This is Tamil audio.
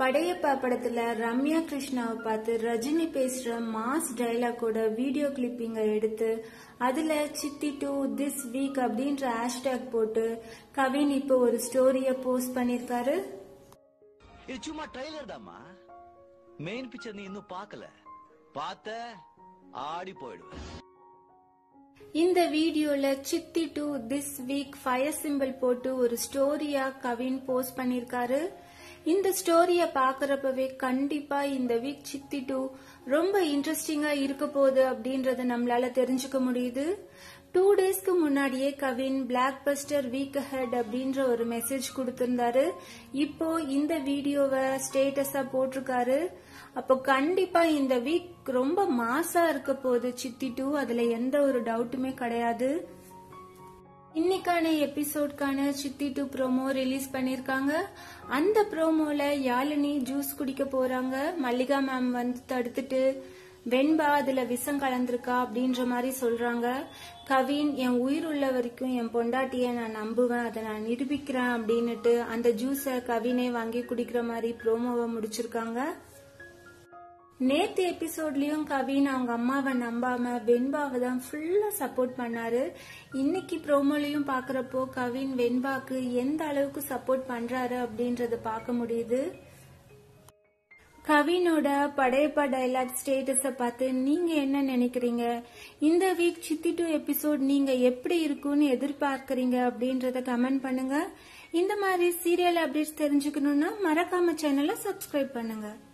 படையப்பா படத்துல ரம்யா கிருஷ்ணாவை பார்த்து ரஜினி பேசுற மாஸ் டைலாக்கோட வீடியோ கிளிப்பிங்க எடுத்து அதுல சித்தி டூ திஸ் வீக் அப்படின்ற ஹேஷ்டேக் போட்டு கவின் இப்போ ஒரு ஸ்டோரிய போஸ்ட் பண்ணிருக்காரு இது சும்மா ட்ரைலர் தாம்மா மெயின் பிக்சர் நீ இன்னும் பார்க்கல பார்த்த ஆடி போயிடுவ இந்த வீடியோல Chithi two this week fire symbol போட்டு ஒரு ஸ்டோரியா கவின் போஸ்ட் பண்ணிருக்காரு இந்த ஸ்டோரிய பாக்குறப்பவே கண்டிப்பா இந்த வீக் சித்தி டூ ரொம்ப இன்ட்ரெஸ்டிங்கா இருக்க போகுது அப்படின்றத நம்மளால தெரிஞ்சுக்க முடியுது டூ டேஸ்க்கு முன்னாடியே Kavin blockbuster week head அப்படின்ற ஒரு மெசேஜ் கொடுத்திருந்தாரு இப்போ இந்த வீடியோவை ஸ்டேட்டஸா போட்டிருக்காரு அப்போ கண்டிப்பா இந்த வீக் ரொம்ப மாசா இருக்க போகுது சித்தி டூ அதுல எந்த ஒரு டவுட்டுமே கிடையாது இன்னைக்கான எபிசோட்கான சித்தி டூ ப்ரோமோ ரிலீஸ் பண்ணிருக்காங்க அந்த ப்ரோமோல யாழினி ஜூஸ் குடிக்க போறாங்க மல்லிகா மேம் வந்து தடுத்துட்டு வெண்பா அதுல விஷம் கலந்திருக்கா அப்படின்ற மாதிரி சொல்றாங்க கவின் என் உயிர் உள்ள வரைக்கும் என் பொண்டாட்டிய நான் நம்புவேன் அதை நான் நிரூபிக்கிறேன் அப்படின்னுட்டு அந்த ஜூஸை கவினே வாங்கி குடிக்கிற மாதிரி ப்ரோமோவை முடிச்சிருக்காங்க நேத்து எபிசோட்லயும் கவின் அவங்க அம்மாவை நம்பாம வெண்பாவை தான் ஃபுல்லா சப்போர்ட் பண்ணாரு இன்னைக்கு ப்ரோமோலயும் பாக்குறப்போ கவின் வெண்பாக்கு எந்த அளவுக்கு சப்போர்ட் பண்றாரு அப்படின்றத பார்க்க முடியுது கவினோட படையப்பா டைலாக் ஸ்டேட்டஸ பார்த்து நீங்க என்ன நினைக்கிறீங்க இந்த வீக் சித்தி டூ எபிசோட் நீங்க எப்படி இருக்கும்னு எதிர்பார்க்கறீங்க அப்படின்றத கமெண்ட் பண்ணுங்க இந்த மாதிரி சீரியல் அப்டேட்ஸ் தெரிஞ்சுக்கணும்னா மறக்காம சேனலை சப்ஸ்கிரைப் பண்ணுங்க